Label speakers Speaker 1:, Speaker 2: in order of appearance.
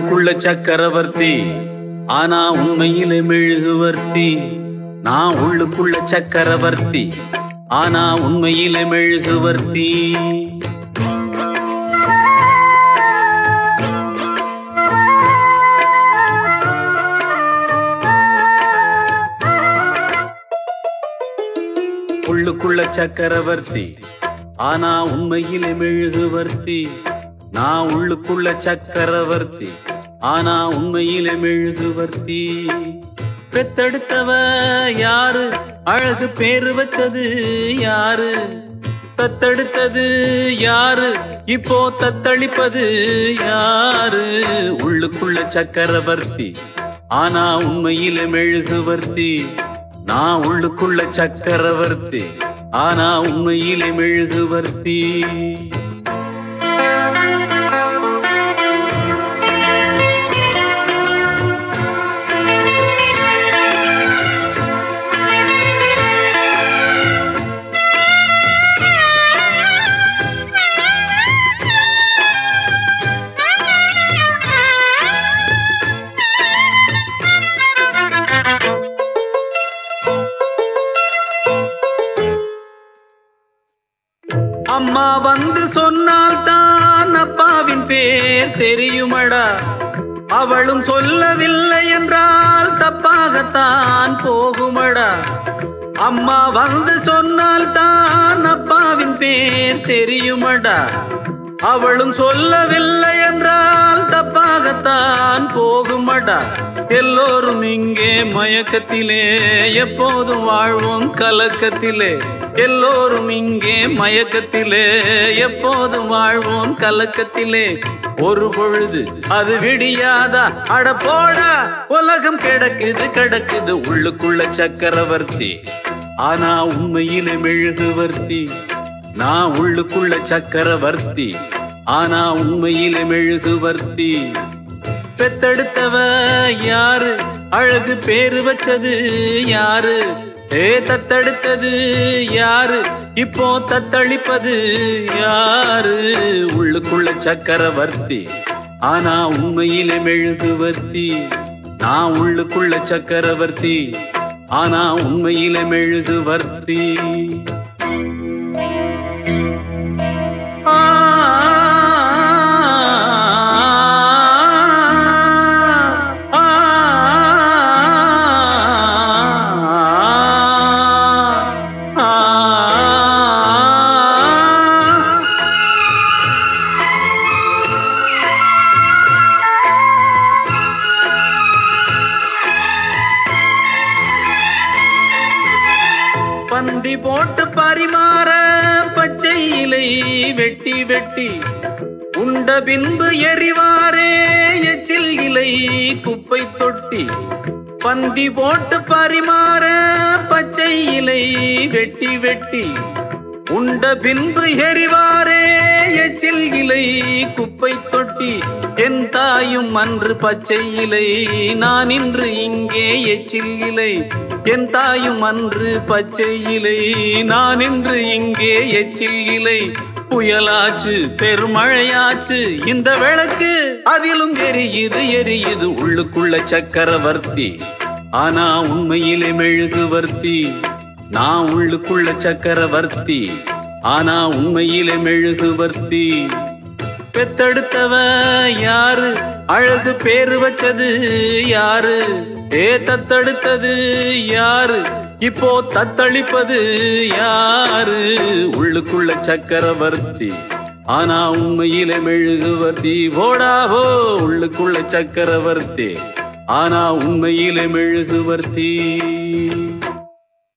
Speaker 1: உள்ளுக்குள்ள சக்கரவர்த்தி ஆனா உண்மையிலே மெழுகுவர்த்தி நான் உள்ளுக்குள்ள சக்கரவர்த்தி ஆனா உண்மையிலே மெழுகுவர்த்தி உள்ளுக்குள்ள சக்கரவர்த்தி ஆனா உண்மையிலே மெழுகுவர்த்தி நான் உள்ளுக்குள்ள சக்கரவர்த்தி ஆனா உண்மையிலே மெழுகுவர்த்தி பெத்தெடுத்தவ யாரு அழகு பேரு வச்சது யாரு தத்தெடுத்தது யாரு இப்போ தத்தளிப்பது யாரு உள்ளுக்குள்ள சக்கரவர்த்தி ஆனா உண்மையிலே மெழுகுவர்த்தி நான் உள்ளுக்குள்ள சக்கரவர்த்தி ஆனா உண்மையிலே மெழுகுவர்த்தி அம்மா வந்து சொன்னால் தான் அப்பாவின் பேர் தெரியுமடா அவளும் சொல்லவில்லை என்றால் தப்பாகத்தான் போகுமடா அம்மா வந்து சொன்னால் தான் அப்பாவின் பேர் தெரியுமடா அவளும் சொல்லவில்லை என்றால் தப்பாகத்தான் போகுமடா எல்லோரும் இங்கே மயக்கத்திலே எப்போதும் வாழ்வோம் கலக்கத்திலே எல்லோரும் இங்கே மயக்கத்திலே எப்போதும் வாழ்வோம் கலக்கத்திலே ஒரு பொழுது அது விடியாதா அட போடா உலகம் கிடக்குது கிடக்குது உள்ளுக்குள்ள சக்கரவர்த்தி ஆனா உண்மையிலே மெழுகுவர்த்தி நான் உள்ளுக்குள்ள சக்கரவர்த்தி ஆனா உண்மையிலே மெழுகுவர்த்தி பெத்தெடுத்தவ யாரு அழகு பேரு வச்சது யாரு ஏ தத்தெடுத்தது யாரு இப்போ தத்தளிப்பது யாரு உள்ளுக்குள்ள சக்கரவர்த்தி ஆனா உண்மையிலே மெழுகுவர்த்தி நான் உள்ளுக்குள்ள சக்கரவர்த்தி ஆனா உண்மையிலே மெழுகுவர்த்தி ஆ ஆ ஆ பந்தி போட்டு பரிமாற பச்சை இலை வெட்டி வெட்டி உண்ட பின்பு எரிவாரே எச்சில் இலை குப்பை தொட்டி பந்தி போட்டு பரிமாற பச்சை இலை வெட்டி வெட்டி உண்ட பின்பு எரிவாரே எச்சில் இலை குப்பை தொட்டி என் தாயும் அன்று பச்சை இலை நான் இன்று இங்கே எச்சில் இலை என் தாயும் அன்று பச்சை இலை நான் இன்று இங்கே எச்சில் இலை புயலாச்சு பெருமழையாச்சு இந்த விளக்கு அதிலும் எரியுது எரியுது உள்ளுக்குள்ள சக்கரவர்த்தி ஆனா உண்மையிலே மெழுகுவர்த்தி நான் உள்ளுக்குள்ள சக்கரவர்த்தி ஆனா உண்மையிலே மெழுகுவர்த்தி பெத்தெடுத்தவ யாரு அழகு பேரு வச்சது யாரு ஏ தத்தெடுத்தது யாரு இப்போ தத்தளிப்பது யாரு உள்ளுக்குள்ள சக்கரவர்த்தி ஆனா உண்மையிலே மெழுகுவர்த்தி போடாவோ உள்ளுக்குள்ள சக்கரவர்த்தி ஆனா உண்மையிலே மெழுகுவர்த்தி